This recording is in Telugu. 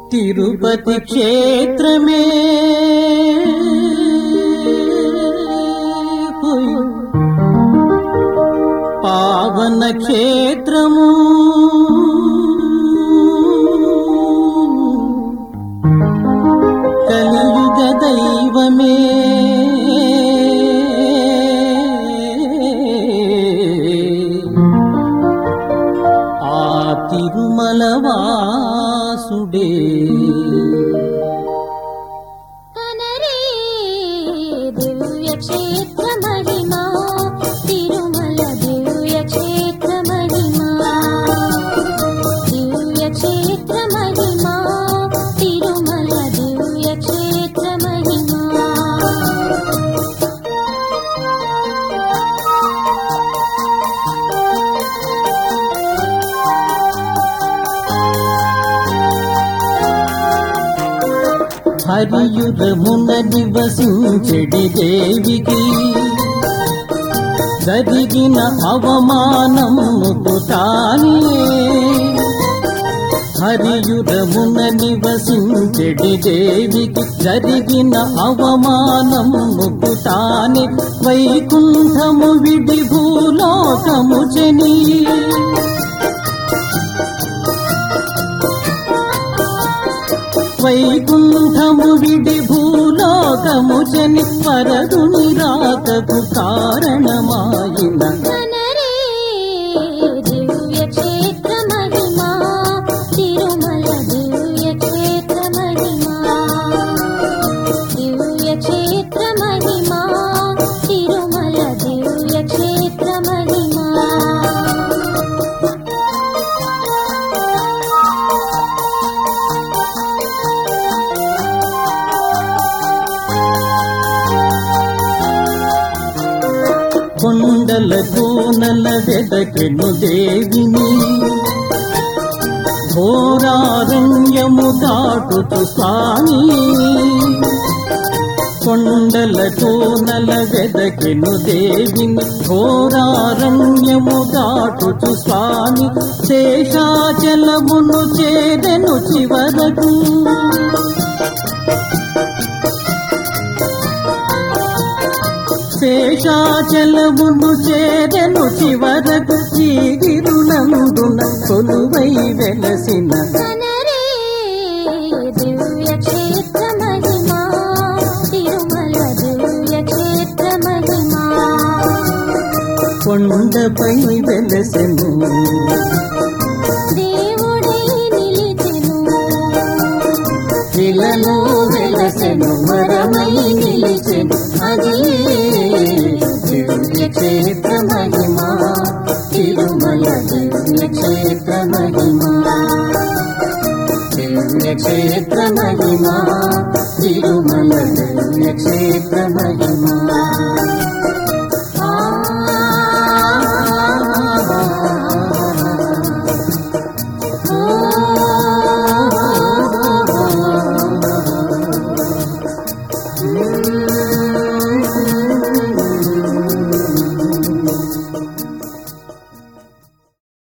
తిరుపతి క్షేత్రమే హోయ్. పావన క్షేత్రము కలియుగ దైవమే ఆ తిరుమల వాసుడే కనరే దివ్య క్షేత్ర మహిమా తిరుమల దివ్య క్షేత్ర మహిమా దివ్య క్షేత్ర మహిమా తిరుమల దివ్య క్షేత్ర మహిమా హరియురమున నివసించెడి దేవికి జరిగిన అవమానముకు తానే హరియురమున నివసించెడి దేవికి జరిగిన అవమానముకు తానే వైకుంఠము విడి భూలోకము జనీ వైకుంఠము విడి భూలోకము జని వరదుని రాకకు కారణమాయిన కనరే దివ్య క్షేత్ర మహిమా తిరుమల దివ్య క్షేత్ర మహిమా దివ్య క్షేత్ర మహిమా తిరుమల దివ్య క్షేత్ర మహిమా కొండల కోనల వెదకెను దేవిని ఘోరారణ్యము దాటుతు స్వామి కొండల కోనల వెదకెను దేవిని ఘోరారణ్యము దాటుతు స్వామి శేషాచలమును చేదెను చివరకు శేషాచలమును చేదెను చివరకు చీగిరునందున కొలువై వెలసిన కనరే దివ్య క్షేత్ర మహిమా తిరుమల దివ్య క్షేత్ర మహిమా కొండపై వెలసెను దేవుడై నిలిచెను ఇలలో వెలసెను మరమై నిలిచెను అది దివ్య క్షేత్ర మహిమా తిరుమల దివ్య క్షేత్ర మహిమా దివ్య క్షేత్ర మహిమా తిరుమల దివ్య క్షేత్ర మహిమా